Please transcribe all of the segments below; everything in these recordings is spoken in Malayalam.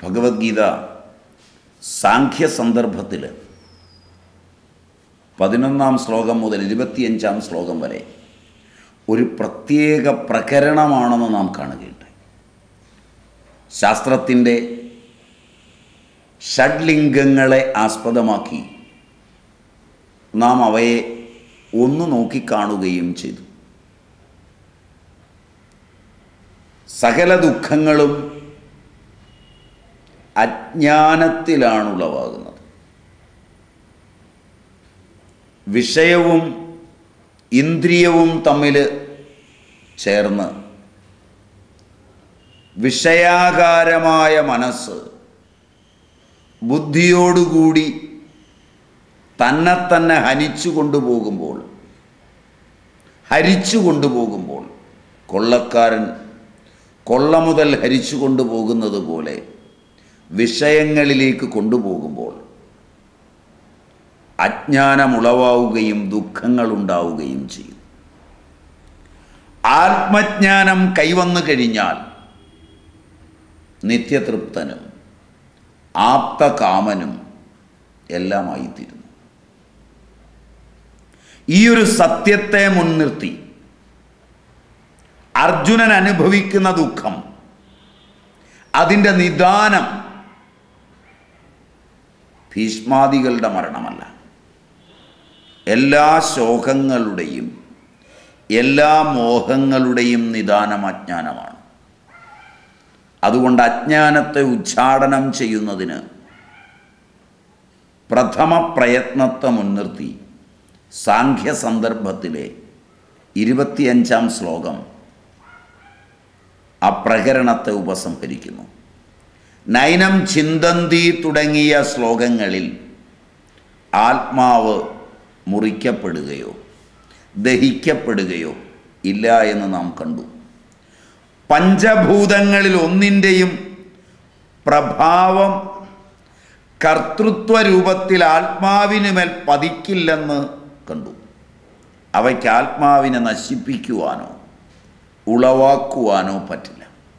ഭഗവത്ഗീത സാഖ്യ സന്ദർഭത്തിൽ പതിനൊന്നാം ശ്ലോകം മുതൽ ഇരുപത്തിയഞ്ചാം ശ്ലോകം വരെ ഒരു പ്രത്യേക പ്രകരണമാണെന്ന് നാം കാണുകയുണ്ട് ശാസ്ത്രത്തിൻ്റെ ഷഡ്ലിംഗങ്ങളെ ആസ്പദമാക്കി നാം അവയെ ഒന്ന് നോക്കിക്കാണുകയും ചെയ്തു സകല ദുഃഖങ്ങളും അജ്ഞാനത്തിലാണ് ഉളവാകുന്നത് വിഷയവും ഇന്ദ്രിയവും തമ്മിൽ ചേർന്ന് വിഷയാകാരമായ മനസ്സ് ബുദ്ധിയോടുകൂടി തന്നെ തന്നെ ഹനിച്ചു കൊണ്ടുപോകുമ്പോൾ ഹരിച്ചു കൊണ്ടുപോകുമ്പോൾ കൊള്ളക്കാരൻ കൊള്ള മുതൽ ഹരിച്ചു കൊണ്ടുപോകുന്നത് പോലെ വിഷയങ്ങളിലേക്ക് കൊണ്ടുപോകുമ്പോൾ അജ്ഞാനമുളവാവുകയും ദുഃഖങ്ങളുണ്ടാവുകയും ചെയ്യും ആത്മജ്ഞാനം കൈവന്നു കഴിഞ്ഞാൽ നിത്യതൃപ്തനും ആപ്തകാമനും എല്ലാമായിത്തീരുന്നു ഈ ഒരു സത്യത്തെ മുൻനിർത്തി അർജുനൻ അനുഭവിക്കുന്ന ദുഃഖം അതിൻ്റെ നിദാനം ഭീഷ്മാദികളുടെ മരണമല്ല എല്ലാ ശോകങ്ങളുടെയും എല്ലാ മോഹങ്ങളുടെയും നിദാനം അജ്ഞാനമാണ് അതുകൊണ്ട് അജ്ഞാനത്തെ ഉച്ചാടനം ചെയ്യുന്നതിന് പ്രഥമ പ്രയത്നത്തെ മുൻനിർത്തി സാഖ്യ സന്ദർഭത്തിലെ ഇരുപത്തിയഞ്ചാം ശ്ലോകം ആ പ്രകരണത്തെ ഉപസംഹരിക്കുന്നു നൈനം ചിന്തന്തി തുടങ്ങിയ ശ്ലോകങ്ങളിൽ ആത്മാവ് മുറിക്കപ്പെടുകയോ ദഹിക്കപ്പെടുകയോ ഇല്ല എന്ന് നാം കണ്ടു പഞ്ചഭൂതങ്ങളിൽ ഒന്നിൻ്റെയും പ്രഭാവം കർത്തൃത്വ രൂപത്തിൽ ആത്മാവിനുമേൽ പതിക്കില്ലെന്ന് കണ്ടു അവയ്ക്ക് ആത്മാവിനെ നശിപ്പിക്കുവാനോ ഉളവാക്കുവാനോ പറ്റില്ല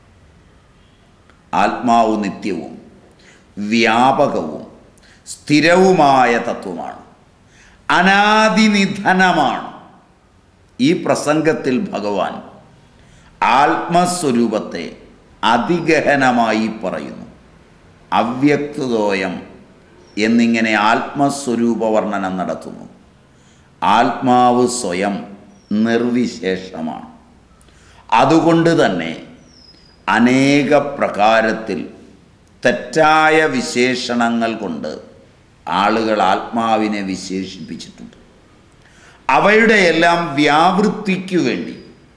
ആത്മാവ് നിത്യവും വ്യാപകവും സ്ഥിരവുമായ തത്വമാണ് അനാദിനിധനമാണ് ഈ പ്രസംഗത്തിൽ ഭഗവാൻ ആത്മസ്വരൂപത്തെ അതിഗഹനമായി പറയുന്നു അവ്യക്തതോയം എന്നിങ്ങനെ ആത്മസ്വരൂപ വർണ്ണനം നടത്തുന്നു ആത്മാവ് സ്വയം നിർവിശേഷമാണ് അതുകൊണ്ട് തന്നെ അനേക പ്രകാരത്തിൽ തെറ്റായ വിശേഷണങ്ങൾ കൊണ്ട് ആളുകൾ ആത്മാവിനെ വിശേഷിപ്പിച്ചിട്ടുണ്ട് അവയുടെ എല്ലാം വ്യാവൃത്തിക്കു വേണ്ടി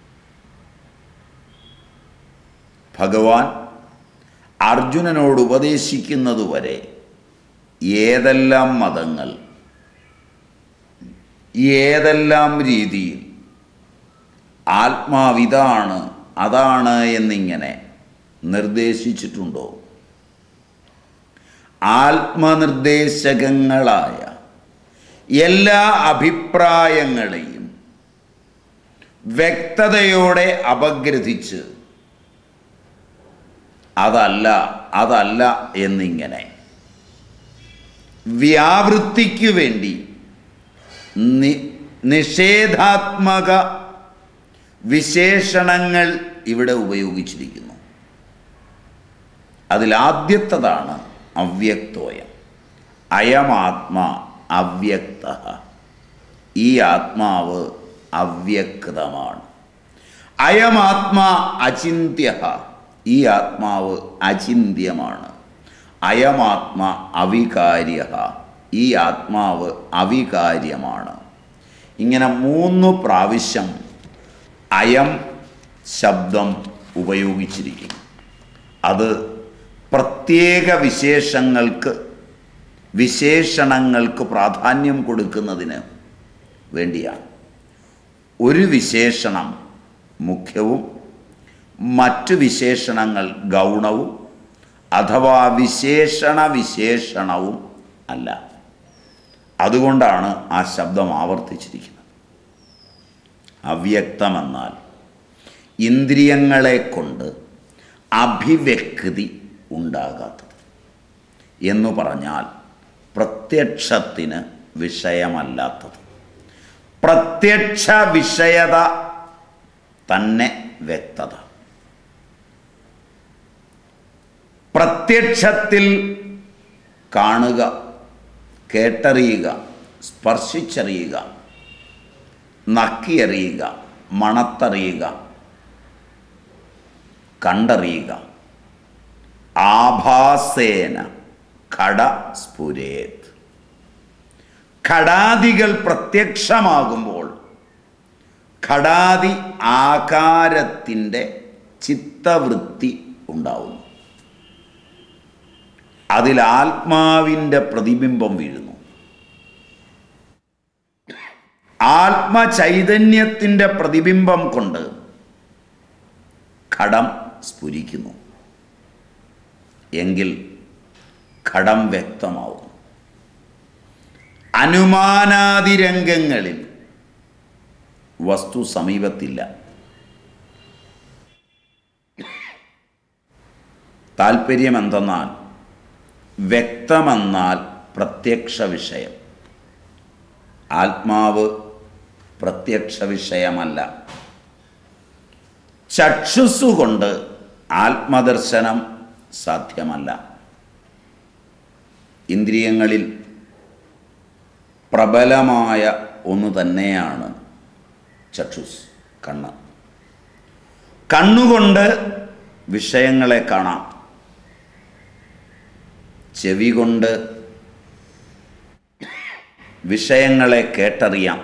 ഭഗവാൻ അർജുനനോട് ഉപദേശിക്കുന്നതുവരെ ഏതെല്ലാം മതങ്ങൾ ഏതെല്ലാം രീതിയിൽ ആത്മാവിതാണ് അതാണ് എന്നിങ്ങനെ നിർദ്ദേശിച്ചിട്ടുണ്ടോ ആത്മനിർദ്ദേശകങ്ങളായ എല്ലാ അഭിപ്രായങ്ങളെയും വ്യക്തതയോടെ അപഗ്രഥിച്ച് അതല്ല അതല്ല എന്നിങ്ങനെ വ്യാവൃത്തിക്കു വേണ്ടി നി നിഷേധാത്മക വിശേഷണങ്ങൾ ഇവിടെ ഉപയോഗിച്ചിരിക്കുന്നു അതിലാദ്യത്തതാണ് അവ്യക്തോയം അയമാത്മാ അവ്യക്ത ഈ ആത്മാവ് അവ്യക്തമാണ് അയമാത്മാ അചിന്യ ഈ ആത്മാവ് അചിന്യമാണ് അയമാത്മ അവികാര്യ ഈ ആത്മാവ് അവികാര്യമാണ് ഇങ്ങനെ മൂന്ന് പ്രാവശ്യം അയം ശബ്ദം ഉപയോഗിച്ചിരിക്കുന്നു അത് പ്രത്യേക വിശേഷങ്ങൾക്ക് വിശേഷണങ്ങൾക്ക് പ്രാധാന്യം കൊടുക്കുന്നതിന് വേണ്ടിയാണ് ഒരു വിശേഷണം മുഖ്യവും മറ്റു വിശേഷണങ്ങൾ ഗൗണവും അഥവാ വിശേഷണ വിശേഷണവും അല്ല അതുകൊണ്ടാണ് ആ ശബ്ദം ആവർത്തിച്ചിരിക്കുന്നത് അവ്യക്തമെന്നാൽ ഇന്ദ്രിയങ്ങളെ കൊണ്ട് അഭിവ്യക്തി ഉണ്ടാകാത്തത് എന്ന് പറഞ്ഞാൽ പ്രത്യക്ഷത്തിന് വിഷയമല്ലാത്തത് പ്രത്യക്ഷ വിഷയത തന്നെ വ്യക്തത പ്രത്യക്ഷത്തിൽ കാണുക കേട്ടറിയുക സ്പർശിച്ചറിയുക നക്കിയറിയുക മണത്തറിയുക കണ്ടറിയുക ആഭാസേന ഘട സ്ഫുരേത് ഘടാദികൾ പ്രത്യക്ഷമാകുമ്പോൾ ഘടാദി ആകാരത്തിൻ്റെ ചിത്തവൃത്തി ഉണ്ടാവുന്നു അതിൽ ആത്മാവിൻ്റെ പ്രതിബിംബം വീഴുന്നു ആത്മചൈതന്യത്തിൻ്റെ പ്രതിബിംബം കൊണ്ട് ഘടം സ്ഫുരിക്കുന്നു എങ്കിൽ ഘടം വ്യക്തമാവും അനുമാനാദിരംഗങ്ങളിൽ വസ്തു സമീപത്തില്ല താല്പര്യം എന്തെന്നാൽ വ്യക്തമെന്നാൽ പ്രത്യക്ഷ വിഷയം ആത്മാവ് പ്രത്യക്ഷ വിഷയമല്ല ചക്ഷുസ്സുകൊണ്ട് ആത്മദർശനം സാധ്യമല്ല ഇന്ദ്രിയങ്ങളിൽ പ്രബലമായ ഒന്ന് തന്നെയാണ് ചക്ഷുസ് കണ്ണ് കണ്ണുകൊണ്ട് വിഷയങ്ങളെ കാണാം ചെവി കൊണ്ട് വിഷയങ്ങളെ കേട്ടറിയാം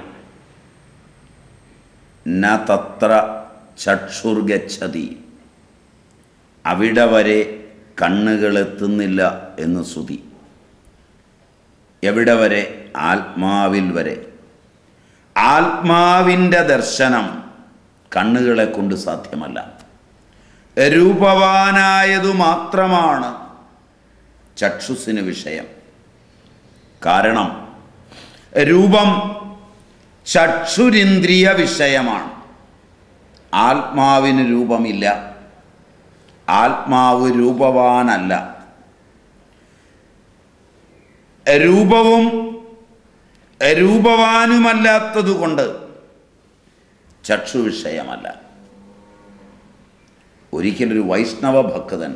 ന തത്ര ചക്ഷുർഗച്ഛതി അവിടെ വരെ കണ്ണുകൾ എത്തുന്നില്ല എന്ന് ശ്രുതി എവിടെ വരെ ആത്മാവിൽ വരെ ആത്മാവിൻ്റെ ദർശനം കണ്ണുകളെ കൊണ്ട് സാധ്യമല്ല രൂപവാനായതു മാത്രമാണ് ചക്ഷുസിന് വിഷയം കാരണം രൂപം ചക്ഷുരിന്ദ്രിയ വിഷയമാണ് ആത്മാവിന് രൂപമില്ല ആത്മാവ് രൂപവാനല്ല രൂപവും രൂപവാനുമല്ലാത്തതുകൊണ്ട് ചക്ഷു വിഷയമല്ല ഒരിക്കലൊരു വൈഷ്ണവ ഭക്തൻ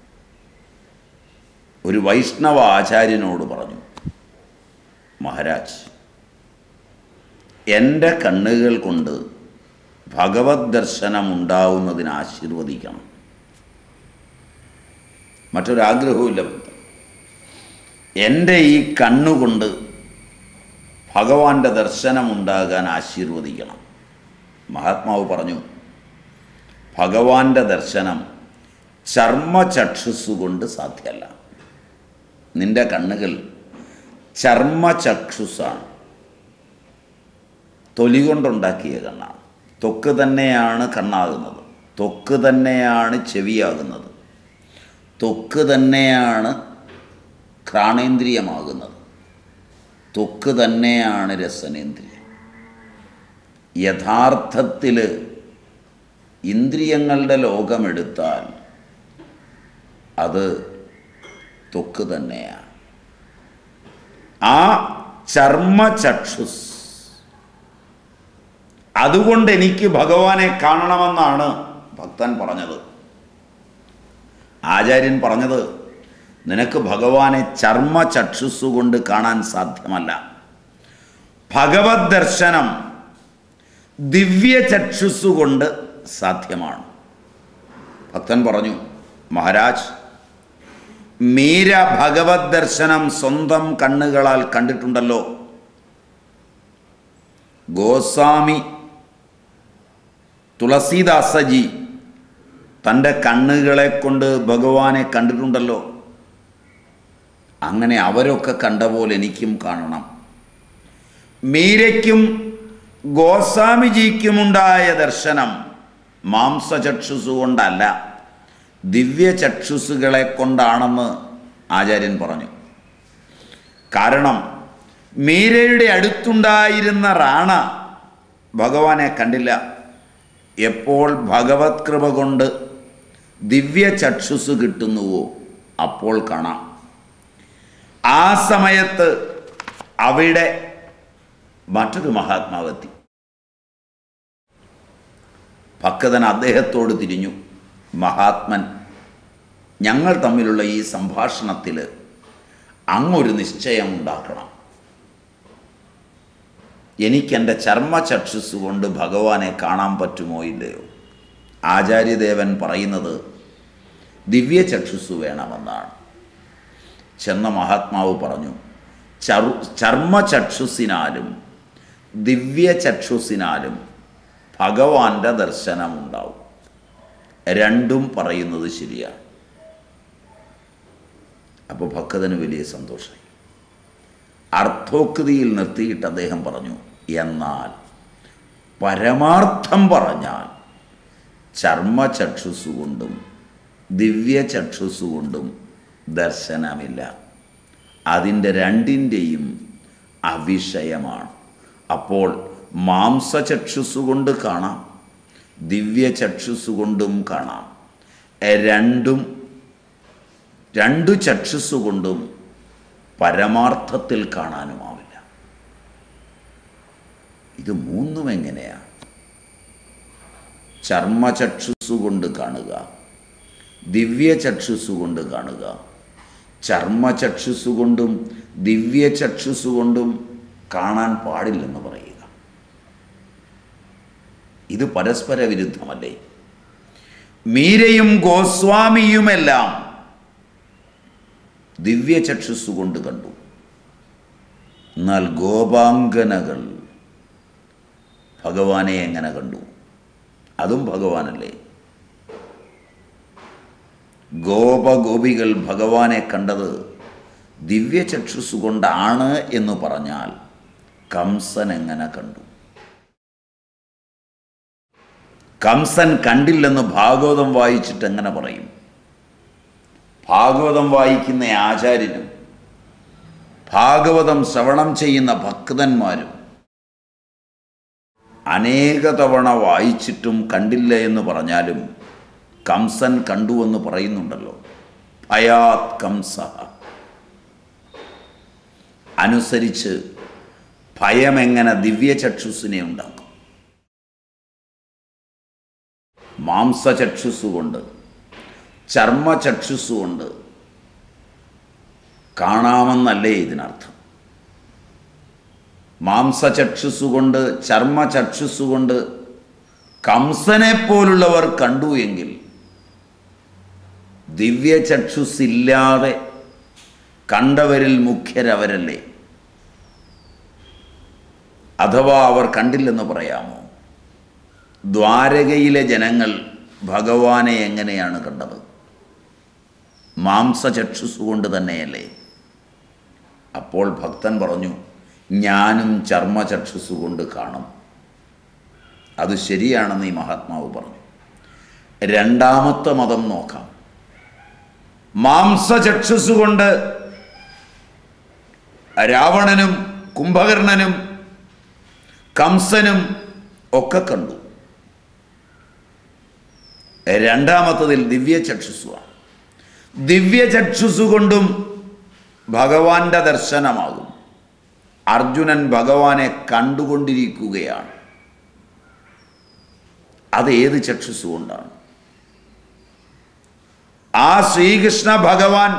ഒരു വൈഷ്ണവ ആചാര്യനോട് പറഞ്ഞു മഹാരാജ് എൻ്റെ കണ്ണുകൾ കൊണ്ട് ഭഗവത് ദർശനം ഉണ്ടാവുന്നതിന് ആശീർവദിക്കണം മറ്റൊരാഗ്രഹവുമില്ല ഭക്തൻ എൻ്റെ ഈ കണ്ണുകൊണ്ട് ഭഗവാന്റെ ദർശനം ഉണ്ടാകാൻ ആശീർവദിക്കണം മഹാത്മാവ് പറഞ്ഞു ഭഗവാന്റെ ദർശനം ചർമ്മചക്ഷുസ്സുകൊണ്ട് സാധ്യമല്ല നിന്റെ കണ്ണുകൾ ചർമ്മചക്ഷുസ്സാണ് തൊലി കൊണ്ടുണ്ടാക്കിയ കണ്ണാണ് ത്വക്ക് തന്നെയാണ് കണ്ണാകുന്നത് ത്വക്ക് തന്നെയാണ് ചെവിയാകുന്നത് ത്വക്ക് തന്നെയാണ് ഘ്രാണേന്ദ്രിയമാകുന്നത് ത്വക്ക് തന്നെയാണ് രസനേന്ദ്രിയം യഥാർത്ഥത്തിൽ ഇന്ദ്രിയങ്ങളുടെ ലോകമെടുത്താൽ അത് ത്വക്ക് തന്നെയാണ് ആ ചർമ്മചക്ഷുസ് അതുകൊണ്ട് എനിക്ക് ഭഗവാനെ കാണണമെന്നാണ് ഭക്തൻ പറഞ്ഞത് ആചാര്യൻ പറഞ്ഞത് നിനക്ക് ഭഗവാനെ ചർമ്മചക്ഷുസ് കൊണ്ട് കാണാൻ സാധ്യമല്ല ഭഗവത് ദർശനം ദിവ്യചക്ഷുസ് കൊണ്ട് സാധ്യമാണ് ഭക്തൻ പറഞ്ഞു മഹാരാജ് മീര ഭഗവത് ദർശനം സ്വന്തം കണ്ണുകളാൽ കണ്ടിട്ടുണ്ടല്ലോ ഗോസ്വാമി തുളസീദാസജി തൻ്റെ കണ്ണുകളെ കൊണ്ട് ഭഗവാനെ കണ്ടിട്ടുണ്ടല്ലോ അങ്ങനെ അവരൊക്കെ കണ്ട പോലെ എനിക്കും കാണണം മീരയ്ക്കും ഗോസ്വാമിജിക്കുമുണ്ടായ ദർശനം മാംസചക്ഷുസ് കൊണ്ടല്ല ദിവ്യചക്ഷുസുകളെ കൊണ്ടാണെന്ന് ആചാര്യൻ പറഞ്ഞു കാരണം മീരയുടെ അടുത്തുണ്ടായിരുന്ന റാണ ഭഗവാനെ കണ്ടില്ല എപ്പോൾ ഭഗവത് കൃപ കൊണ്ട് ദിവ്യചക്ഷുസ് കിട്ടുന്നുവോ അപ്പോൾ കാണാം ആ സമയത്ത് അവിടെ മറ്റൊരു മഹാത്മാവെത്തി ഭക്തൻ അദ്ദേഹത്തോട് തിരിഞ്ഞു മഹാത്മൻ ഞങ്ങൾ തമ്മിലുള്ള ഈ സംഭാഷണത്തിൽ അങ്ങൊരു നിശ്ചയം ഉണ്ടാക്കണം എനിക്കെൻ്റെ ചർമ്മചക്ഷുസ് കൊണ്ട് ഭഗവാനെ കാണാൻ പറ്റുമോ ഇല്ലയോ ആചാര്യദേവൻ പറയുന്നത് ദിവ്യചക്ഷുസ് വേണമെന്നാണ് ചെന്ന മഹാത്മാവ് പറഞ്ഞു ചറു ചർമ്മചക്ഷുസിനാലും ദിവ്യചക്ഷുസിനാലും ഭഗവാന്റെ ദർശനമുണ്ടാവും രണ്ടും പറയുന്നത് ശരിയാണ് അപ്പോൾ ഭക്തന് വലിയ സന്തോഷമായി അർത്ഥോക്തിയിൽ നിർത്തിയിട്ട് അദ്ദേഹം പറഞ്ഞു എന്നാൽ പരമാർത്ഥം പറഞ്ഞാൽ ചർമ്മചക്ഷുസുകൊണ്ടും ദിവ്യചക്ഷുസുകൊണ്ടും ദർശനമില്ല അതിൻ്റെ രണ്ടിൻ്റെയും അവിഷയമാണ് അപ്പോൾ മാംസചക്ഷുസുകൊണ്ട് കാണാം ദിവ്യചക്ഷുസുകൊണ്ടും കാണാം രണ്ടും രണ്ടു ചക്ഷുസുകൊണ്ടും പരമാർത്ഥത്തിൽ കാണാനുമാവില്ല ഇത് മൂന്നും എങ്ങനെയാണ് ചർമ്മചക്ഷുസുകൊണ്ട് കാണുക ദിവ്യചക്ഷുസുകൊണ്ട് കാണുക ചർമ്മചക്ഷുസുകൊണ്ടും ദിവ്യചക്ഷുസുകൊണ്ടും കാണാൻ പാടില്ലെന്ന് പറയുക ഇത് പരസ്പര വിരുദ്ധമല്ലേ മീരയും ഗോസ്വാമിയുമെല്ലാം ദിവ്യചക്ഷുസ്സുകൊണ്ട് കണ്ടു എന്നാൽ ഗോപാംഗനകൾ ഭഗവാനെ എങ്ങനെ കണ്ടു അതും ഭഗവാനല്ലേ ഗോപഗോപികൾ ഭഗവാനെ കണ്ടത് ദിവ്യചക്ഷുസ് കൊണ്ടാണ് എന്ന് പറഞ്ഞാൽ കംസൻ എങ്ങനെ കണ്ടു കംസൻ കണ്ടില്ലെന്ന് ഭാഗവതം വായിച്ചിട്ട് എങ്ങനെ പറയും ഭാഗവതം വായിക്കുന്ന ആചാര്യനും ഭാഗവതം ശ്രവണം ചെയ്യുന്ന ഭക്തന്മാരും അനേക തവണ വായിച്ചിട്ടും കണ്ടില്ല എന്ന് പറഞ്ഞാലും കംസൻ കണ്ടുവെന്ന് പറയുന്നുണ്ടല്ലോ ഭയാത് കംസ അനുസരിച്ച് ഭയമെങ്ങനെ ദിവ്യചക്ഷുസിനെ ഉണ്ടാക്കും മാംസചക്ഷുസ്സുകൊണ്ട് ചർമ്മചക്ഷുസ്സുകൊണ്ട് കാണാമെന്നല്ലേ ഇതിനർത്ഥം മാംസചക്ഷുസ്സുകൊണ്ട് ചർമ്മചക്ഷുസ്സുകൊണ്ട് കംസനെ പോലുള്ളവർ കണ്ടു എങ്കിൽ ദിവ്യചക്ഷുസില്ലാതെ കണ്ടവരിൽ മുഖ്യരവരല്ലേ അഥവാ അവർ കണ്ടില്ലെന്ന് പറയാമോ ദ്വാരകയിലെ ജനങ്ങൾ ഭഗവാനെ എങ്ങനെയാണ് കണ്ടത് മാംസചക്ഷുസുകൊണ്ട് തന്നെയല്ലേ അപ്പോൾ ഭക്തൻ പറഞ്ഞു ഞാനും ചർമ്മചക്ഷുസുകൊണ്ട് കാണും അത് ശരിയാണെന്ന് ഈ മഹാത്മാവ് പറഞ്ഞു രണ്ടാമത്തെ മതം നോക്കാം മാംസചക്ഷുസുകൊണ്ട് രാവണനും കുംഭകർണനും കംസനും ഒക്കെ കണ്ടു രണ്ടാമത്തതിൽ ദിവ്യചക്ഷുസുവാണ് ദിവ്യചക്ഷുസു കൊണ്ടും ഭഗവാന്റെ ദർശനമാകും അർജുനൻ ഭഗവാനെ കണ്ടുകൊണ്ടിരിക്കുകയാണ് അത് ഏത് ചക്ഷുസ് കൊണ്ടാണ് ആ ശ്രീകൃഷ്ണ ഭഗവാൻ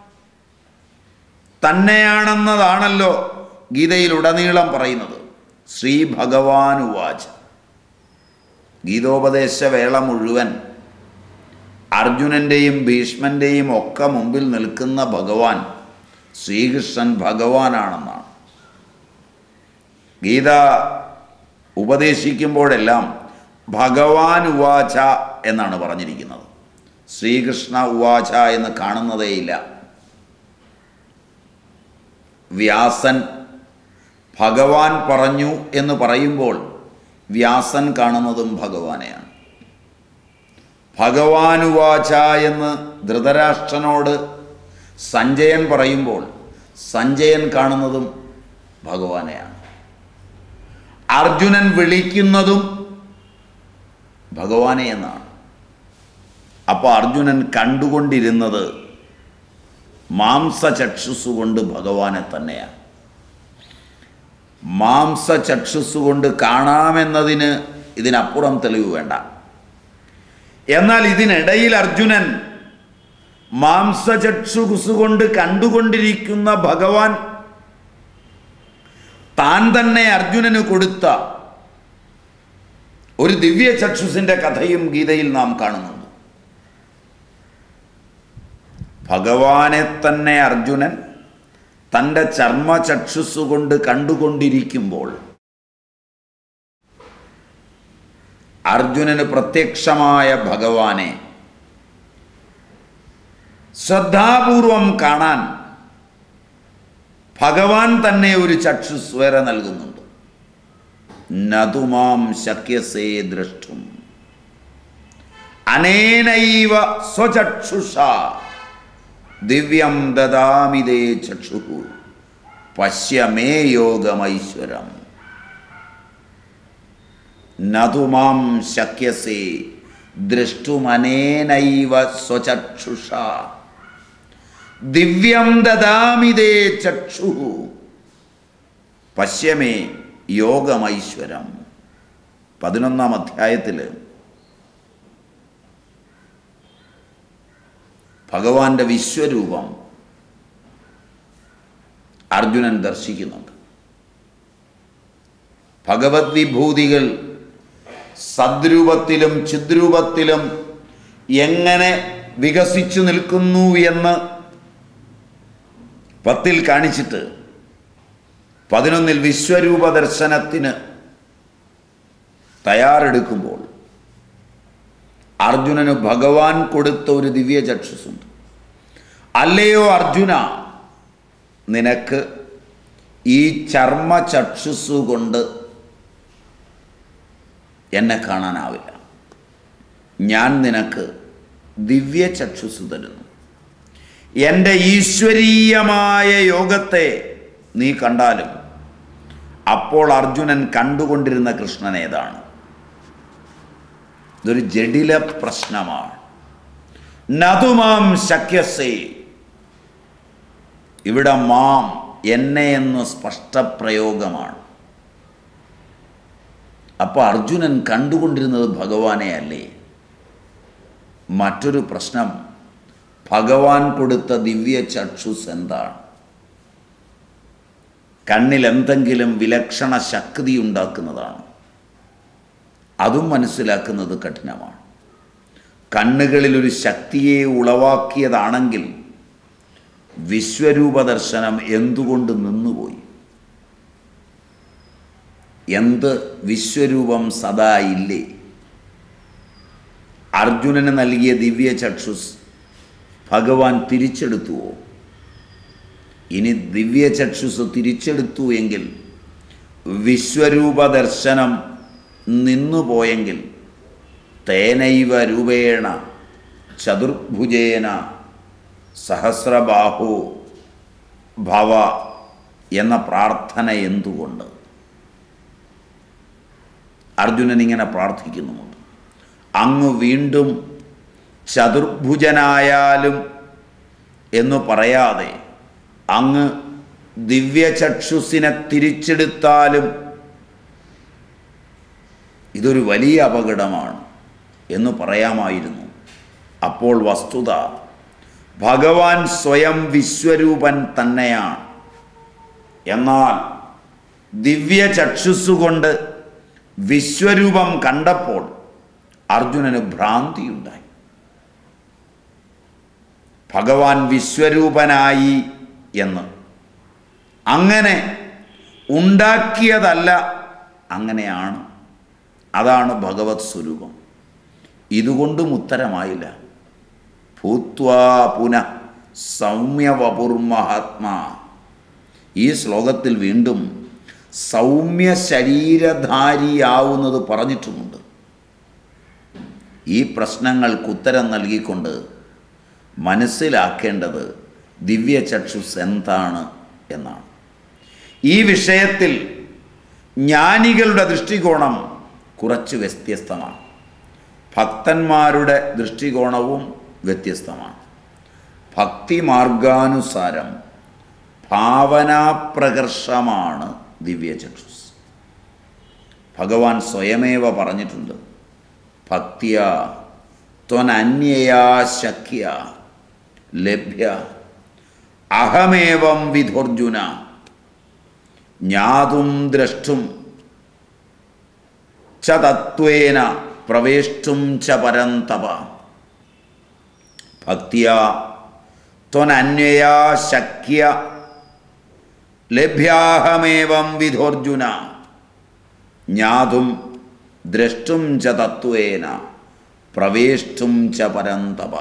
തന്നെയാണെന്നതാണല്ലോ ഗീതയിലുടനീളം പറയുന്നത് ശ്രീ ഭഗവാൻ ഉവാച ഗീതോപദേശ വേള മുഴുവൻ അർജുനൻ്റെയും ഭീഷ്മൻ്റെയും ഒക്കെ മുമ്പിൽ നിൽക്കുന്ന ഭഗവാൻ ശ്രീകൃഷ്ണൻ ഭഗവാനാണെന്നാണ് ഗീത ഉപദേശിക്കുമ്പോഴെല്ലാം ഭഗവാൻ ഉവാച എന്നാണ് പറഞ്ഞിരിക്കുന്നത് ശ്രീകൃഷ്ണ ഉവാച എന്ന് കാണുന്നതേയില്ല വ്യാസൻ ഭഗവാൻ പറഞ്ഞു എന്ന് പറയുമ്പോൾ വ്യാസൻ കാണുന്നതും ഭഗവാനെയാണ് ഭഗവാനുവാച എന്ന് ധൃതരാഷ്ട്രനോട് സഞ്ജയൻ പറയുമ്പോൾ സഞ്ജയൻ കാണുന്നതും ഭഗവാനെയാണ് അർജുനൻ വിളിക്കുന്നതും ഭഗവാനെ എന്നാണ് അപ്പോൾ അർജുനൻ കണ്ടുകൊണ്ടിരുന്നത് മാംസചക്ഷുസ് കൊണ്ട് ഭഗവാനെ തന്നെയാണ് മാംസചക്ഷുസ് കൊണ്ട് കാണാമെന്നതിന് ഇതിനപ്പുറം തെളിവ് വേണ്ട എന്നാൽ ഇതിനിടയിൽ അർജുനൻ മാംസചക്ഷുസ് കൊണ്ട് കണ്ടുകൊണ്ടിരിക്കുന്ന ഭഗവാൻ താൻ തന്നെ അർജുനന് കൊടുത്ത ഒരു ദിവ്യ ചക്ഷുസിന്റെ കഥയും ഗീതയിൽ നാം കാണുന്നുണ്ട് ഭഗവാനെ തന്നെ അർജുനൻ തൻ്റെ ചർമ്മചക്ഷുസ് കൊണ്ട് കണ്ടുകൊണ്ടിരിക്കുമ്പോൾ അർജുനന് പ്രത്യക്ഷമായ ഭഗവാനെ ശ്രദ്ധാപൂർവം കാണാൻ ഭഗവാൻ തന്നെ ഒരു ചക്ഷുസ് വേറെ നൽകുന്നുണ്ട് നതുമാം ശക്യസേ ദ്രഷ്ടും അനേനൈവ സ്വചക്ഷുഷ ദിവ്യം ദദാമിതേ ചക്ഷു പശ്യമേ യോഗമൈശ്വരം നതുമാം ശക്യസേ ദൃഷ്ടുമനേനൈവ സ്വചക്ഷുഷ ദിവ്യം ദദാമിതേ ചക്ഷു പശ്യമേ യോഗമൈശ്വരം പതിനൊന്നാം അധ്യായത്തിൽ ഭഗവാന്റെ വിശ്വരൂപം അർജുനൻ ദർശിക്കുന്നുണ്ട് ഭഗവത് വിഭൂതികൾ സദ്രൂപത്തിലും ചിദ്രൂപത്തിലും എങ്ങനെ വികസിച്ചു നിൽക്കുന്നു എന്ന് പത്തിൽ കാണിച്ചിട്ട് പതിനൊന്നിൽ വിശ്വരൂപ ദർശനത്തിന് തയ്യാറെടുക്കുമ്പോൾ അർജുനന് ഭഗവാൻ കൊടുത്ത ഒരു ദിവ്യ ചക്ഷുസുണ്ട് അല്ലയോ അർജുന നിനക്ക് ഈ ചർമ്മ ചക്ഷുസ് കൊണ്ട് എന്നെ കാണാനാവില്ല ഞാൻ നിനക്ക് ദിവ്യ ചക്ഷുസ് തരുന്നു എൻ്റെ ഈശ്വരീയമായ യോഗത്തെ നീ കണ്ടാലും അപ്പോൾ അർജുനൻ കണ്ടുകൊണ്ടിരുന്ന കൃഷ്ണൻ ഏതാണ് ഇതൊരു ജഡില പ്രശ്നമാണ് നതുമാം ശക്യസേ ഇവിടെ മാം എന്നെ എന്ന സ്പഷ്ടപ്രയോഗമാണ് അപ്പോൾ അർജുനൻ കണ്ടുകൊണ്ടിരുന്നത് ഭഗവാനെ അല്ലേ മറ്റൊരു പ്രശ്നം ഭഗവാൻ കൊടുത്ത ദിവ്യ ചക്ഷുസ് എന്താണ് കണ്ണിൽ എന്തെങ്കിലും വിലക്ഷണ ശക്തി ഉണ്ടാക്കുന്നതാണ് അതും മനസ്സിലാക്കുന്നത് കഠിനമാണ് കണ്ണുകളിൽ ഒരു ശക്തിയെ ഉളവാക്കിയതാണെങ്കിൽ വിശ്വരൂപ ദർശനം എന്തുകൊണ്ട് നിന്നുപോയി എന്ത് വിശ്വരൂപം സദാ ഇല്ലേ അർജുനന് നൽകിയ ദിവ്യ ചക്ഷുസ് ഭഗവാൻ തിരിച്ചെടുത്തുവോ ഇനി ദിവ്യ ചക്ഷുസ് തിരിച്ചെടുത്തു എങ്കിൽ വിശ്വരൂപ ദർശനം നിന്നുപോയെങ്കിൽ തേനൈവ രൂപേണ ചതുർഭുജേന സഹസ്രബാഹു ഭവ എന്ന പ്രാർത്ഥന എന്തുകൊണ്ട് അർജുനൻ ഇങ്ങനെ പ്രാർത്ഥിക്കുന്നുമുണ്ട് അങ്ങ് വീണ്ടും ചതുർഭുജനായാലും എന്ന് പറയാതെ അങ്ങ് ദിവ്യചക്ഷുസിനെ തിരിച്ചെടുത്താലും ഇതൊരു വലിയ അപകടമാണ് എന്ന് പറയാമായിരുന്നു അപ്പോൾ വസ്തുത ഭഗവാൻ സ്വയം വിശ്വരൂപൻ തന്നെയാണ് എന്നാൽ ദിവ്യ ചക്ഷുസ്സുകൊണ്ട് വിശ്വരൂപം കണ്ടപ്പോൾ അർജുനന് ഭ്രാന്തിയുണ്ടായി ഭഗവാൻ വിശ്വരൂപനായി എന്ന് അങ്ങനെ ഉണ്ടാക്കിയതല്ല അങ്ങനെയാണ് അതാണ് ഭഗവത് സ്വരൂപം ഇതുകൊണ്ടും ഉത്തരമായില്ല ഭൂത്വാ പുനഃ സൗമ്യവപുർമഹാത്മാ ഈ ശ്ലോകത്തിൽ വീണ്ടും സൗമ്യ ശരീരധാരിയാവുന്നത് പറഞ്ഞിട്ടുമുണ്ട് ഈ പ്രശ്നങ്ങൾക്ക് ഉത്തരം നൽകിക്കൊണ്ട് മനസ്സിലാക്കേണ്ടത് ദിവ്യചക്ഷുസ് എന്താണ് എന്നാണ് ഈ വിഷയത്തിൽ ജ്ഞാനികളുടെ ദൃഷ്ടികോണം കുറച്ച് വ്യത്യസ്തമാണ് ഭക്തന്മാരുടെ ദൃഷ്ടികോണവും വ്യത്യസ്തമാണ് ഭക്തിമാർഗാനുസാരം ഭാവനാപ്രകർഷമാണ് ദിവ്യചക്ഷുസ് ഭഗവാൻ സ്വയമേവ പറഞ്ഞിട്ടുണ്ട് ഭക്തിയ ത്വനന്യയാ ശക്യ ലഭ്യ അഹമേവം വിധുർജുന ജ്ഞാതും ദ്രഷ്ടും ച തത്വേന പ്രവേഷ്ടും ച പരന്തപ ഭക്തിയ ത്വനന്യയാ ശക്യ ലഭ്യാഹമേവം വിധോർജുന ജ്ഞാതും ദ്രഷ്ടും ച തത്വേന പ്രവേഷ്ടും ച പരന്തപ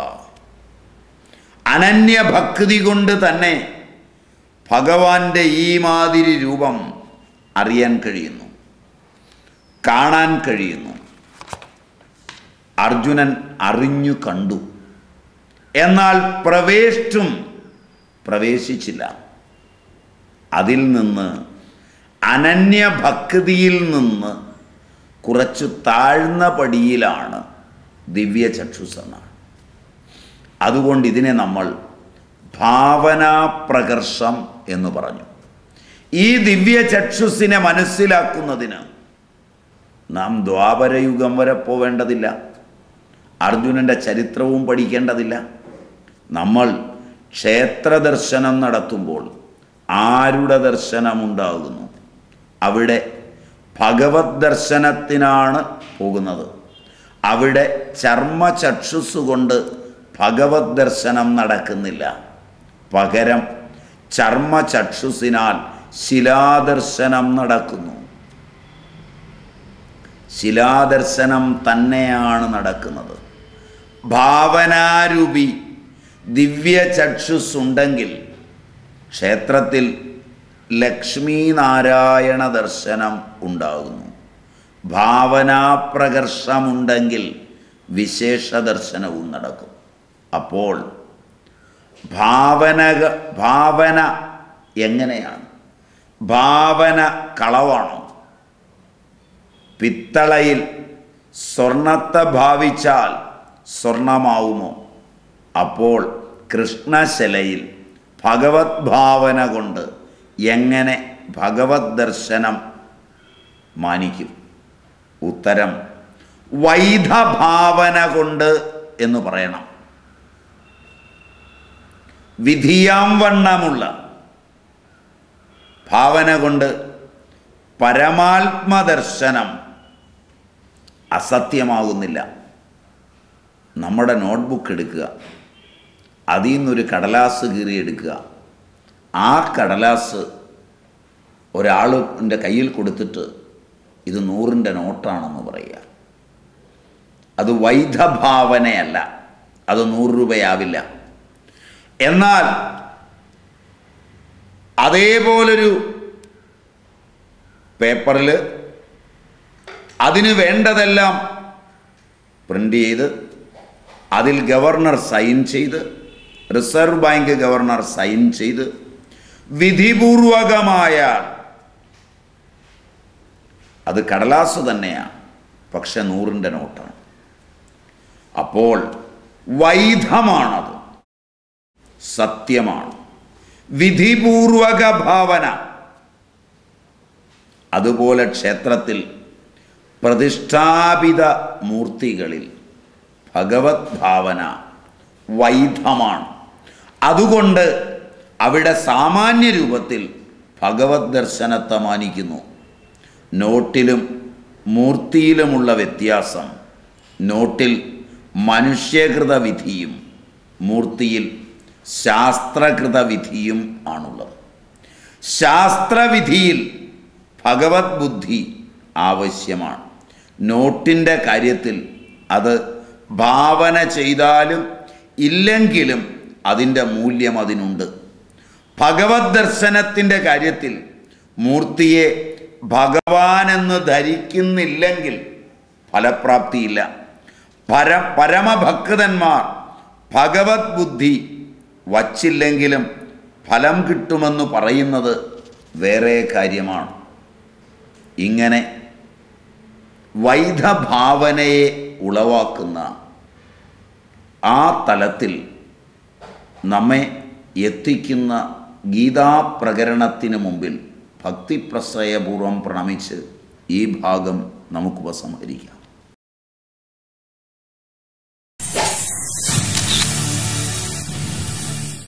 അനന്യഭക്തി കൊണ്ട് തന്നെ ഭഗവാന്റെ ഈ മാതിരി രൂപം അറിയാൻ കഴിയുന്നു കാണാൻ കഴിയുന്നു അർജുനൻ അറിഞ്ഞു കണ്ടു എന്നാൽ പ്രവേഷ്ടും പ്രവേശിച്ചില്ല അതിൽ നിന്ന് അനന്യഭക്തിയിൽ നിന്ന് കുറച്ചു താഴ്ന്ന പടിയിലാണ് ദിവ്യചക്ഷുസെന്നാണ് അതുകൊണ്ട് ഇതിനെ നമ്മൾ ഭാവനാപ്രകർഷം എന്ന് പറഞ്ഞു ഈ ദിവ്യചക്ഷുസിനെ മനസ്സിലാക്കുന്നതിന് നാം ദ്വാപരയുഗം വരെ പോവേണ്ടതില്ല അർജുനൻ്റെ ചരിത്രവും പഠിക്കേണ്ടതില്ല നമ്മൾ ക്ഷേത്ര ദർശനം നടത്തുമ്പോൾ ആരുടെ ദർശനമുണ്ടാകുന്നു അവിടെ ഭഗവത് ദർശനത്തിനാണ് പോകുന്നത് അവിടെ ചർമ്മചക്ഷുസ് കൊണ്ട് ഭഗവത് ദർശനം നടക്കുന്നില്ല പകരം ചർമ്മചക്ഷുസിനാൽ ശിലാദർശനം നടക്കുന്നു ശിലാദർശനം തന്നെയാണ് നടക്കുന്നത് ഭാവനാരൂപി ദിവ്യചക്ഷുസ് ഉണ്ടെങ്കിൽ ക്ഷേത്രത്തിൽ ലക്ഷ്മി നാരായണ ദർശനം ഉണ്ടാകുന്നു ഭാവനാപ്രകർഷമുണ്ടെങ്കിൽ വിശേഷ ദർശനവും നടക്കും അപ്പോൾ ഭാവന ഭാവന എങ്ങനെയാണ് ഭാവന കളവാണോ പിത്തളയിൽ സ്വർണത്തെ ഭാവിച്ചാൽ സ്വർണമാവുമോ അപ്പോൾ കൃഷ്ണശിലയിൽ ഭഗവത് ഭാവന കൊണ്ട് എങ്ങനെ ഭഗവത് ദർശനം മാനിക്കും ഉത്തരം വൈധഭാവന കൊണ്ട് എന്ന് പറയണം വിധിയാം വണ്ണമുള്ള ഭാവന കൊണ്ട് പരമാത്മദർശനം അസത്യമാകുന്നില്ല നമ്മുടെ നോട്ട്ബുക്ക് എടുക്കുക അതിൽ നിന്നൊരു കടലാസ് കീറിയെടുക്കുക ആ കടലാസ് ഒരാളിൻ്റെ കയ്യിൽ കൊടുത്തിട്ട് ഇത് നൂറിൻ്റെ നോട്ടാണെന്ന് പറയുക അത് വൈധഭാവനയല്ല അത് നൂറ് രൂപയാവില്ല എന്നാൽ അതേപോലൊരു പേപ്പറിൽ അതിന് വേണ്ടതെല്ലാം പ്രിൻ്റ് ചെയ്ത് അതിൽ ഗവർണർ സൈൻ ചെയ്ത് റിസർവ് ബാങ്ക് ഗവർണർ സൈൻ ചെയ്ത് വിധിപൂർവകമായ അത് കടലാസ് തന്നെയാണ് പക്ഷെ നൂറിൻ്റെ നോട്ടാണ് അപ്പോൾ വൈധമാണത് സത്യമാണ് വിധിപൂർവക ഭാവന അതുപോലെ ക്ഷേത്രത്തിൽ പ്രതിഷ്ഠാപിത മൂർത്തികളിൽ ഭഗവത് ഭാവന വൈധമാണ് അതുകൊണ്ട് അവിടെ സാമാന്യ രൂപത്തിൽ ഭഗവത് ദർശനത്തെ മാനിക്കുന്നു നോട്ടിലും മൂർത്തിയിലുമുള്ള വ്യത്യാസം നോട്ടിൽ മനുഷ്യകൃത വിധിയും മൂർത്തിയിൽ ശാസ്ത്രകൃത വിധിയും ആണുള്ളത് ശാസ്ത്രവിധിയിൽ ഭഗവത് ബുദ്ധി ആവശ്യമാണ് നോട്ടിൻ്റെ കാര്യത്തിൽ അത് ഭാവന ചെയ്താലും ഇല്ലെങ്കിലും അതിൻ്റെ മൂല്യം അതിനുണ്ട് ഭഗവത് ദർശനത്തിൻ്റെ കാര്യത്തിൽ മൂർത്തിയെ ഭഗവാനെന്ന് ധരിക്കുന്നില്ലെങ്കിൽ ഫലപ്രാപ്തിയില്ല പര പരമഭക്തന്മാർ ഭഗവത് ബുദ്ധി വച്ചില്ലെങ്കിലും ഫലം കിട്ടുമെന്ന് പറയുന്നത് വേറെ കാര്യമാണ് ഇങ്ങനെ വൈധഭാവനയെ ഉളവാക്കുന്ന ആ തലത്തിൽ നമ്മെ എത്തിക്കുന്ന ഗീതാപ്രകരണത്തിന് മുമ്പിൽ ഭക്തിപ്രശ്രയപൂർവം പ്രണമിച്ച് ഈ ഭാഗം നമുക്ക് ഉപസംഹരിക്കാം